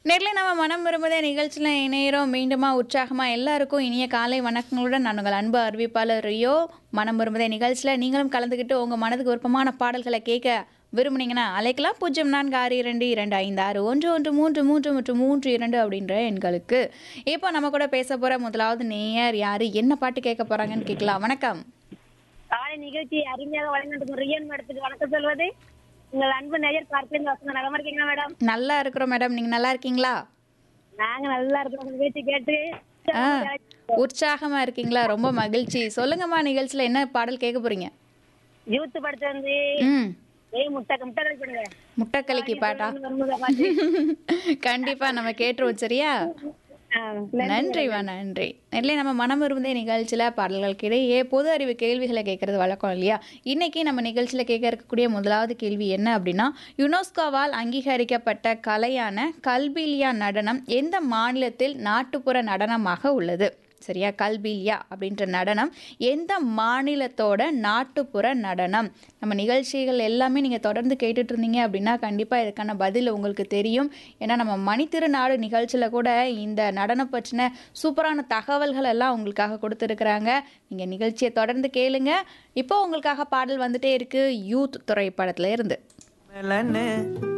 நேர்ல நம்ம மனம் விரும்புதே நிகழ்ச்சியில் இணையிறோம் மீண்டுமா உற்சாகமாக எல்லாருக்கும் இனிய காலை வணக்கங்களுடன் நான் உங்கள் அன்பு அறிவிப்பாளர் ரியோ மனம் விரும்புதே நிகழ்ச்சியில் நீங்களும் கலந்துக்கிட்டு உங்கள் மனதுக்கு விருப்பமான பாடல்களை கேட்க விரும்புனீங்கன்னா அழைக்கலாம் பூஜ்ஜியம் நான்கு ஆறு இரண்டு இரண்டு ஐந்து ஆறு ஒன்று ஒன்று மூன்று மூன்று மற்றும் மூன்று இரண்டு அப்படின்ற எண்களுக்கு இப்போ நம்ம கூட பேச போகிற முதலாவது நேயர் யார் என்ன பாட்டு கேட்க போகிறாங்கன்னு கேட்கலாம் வணக்கம் காலை நிகழ்ச்சி அருமையாக வழங்கிட்டு ரியன் மேடத்துக்கு வணக்கம் சொல்வது உங்கள் அன்பு நேயர் பார்க்கலிங்க வசந்த நலமா இருக்கீங்களா மேடம் நல்லா இருக்கிறோம் மேடம் நீங்கள் நல்லா இருக்கீங்களா நாங்க நல்லா இருக்கோம் உங்க நிகழ்ச்சி கேட்டு ஆ உற்சாகமாக இருக்கீங்களா ரொம்ப மகிழ்ச்சி சொல்லுங்கம்மா நிகழ்ச்சியில் என்ன பாடல் கேட்க போகிறீங்க யூத் படத்தை வந்து ம் ஏய் முட்டை முட்டை கலி பண்ணுங்க முட்டைக்கலிக்கு பாட்டா வரும்போது பாட்டு. கண்டிப்பா நம்ம கேட்டுருவோம் சரியா ஆ, நன்றிவா நன்றி நெல்லை நம்ம மனம் விரும்புதே நிகழ்ச்சியில் பாடல்களுக்கு இடையே பொது அறிவு கேள்விகளை கேட்கறது வழக்கம் இல்லையா இன்னைக்கு நம்ம நிகழ்ச்சியில் கேட்க இருக்கக்கூடிய முதலாவது கேள்வி என்ன அப்படின்னா யுனெஸ்கோவால் அங்கீகரிக்கப்பட்ட கலையான கல்பிலியா நடனம் எந்த மாநிலத்தில் நாட்டுப்புற நடனமாக உள்ளது சரியா கல்பிலியா அப்படின்ற நடனம் எந்த மாநிலத்தோட நாட்டுப்புற நடனம் நம்ம நிகழ்ச்சிகள் எல்லாமே நீங்கள் தொடர்ந்து கேட்டுட்டு இருந்தீங்க அப்படின்னா கண்டிப்பாக இதுக்கான பதில் உங்களுக்கு தெரியும் ஏன்னா நம்ம மணித்திருநாடு நிகழ்ச்சியில் கூட இந்த நடனம் பற்றின சூப்பரான தகவல்கள் எல்லாம் உங்களுக்காக கொடுத்துருக்குறாங்க நீங்கள் நிகழ்ச்சியை தொடர்ந்து கேளுங்க இப்போ உங்களுக்காக பாடல் வந்துட்டே இருக்கு யூத் திரைப்படத்துல இருந்து மேலன்னு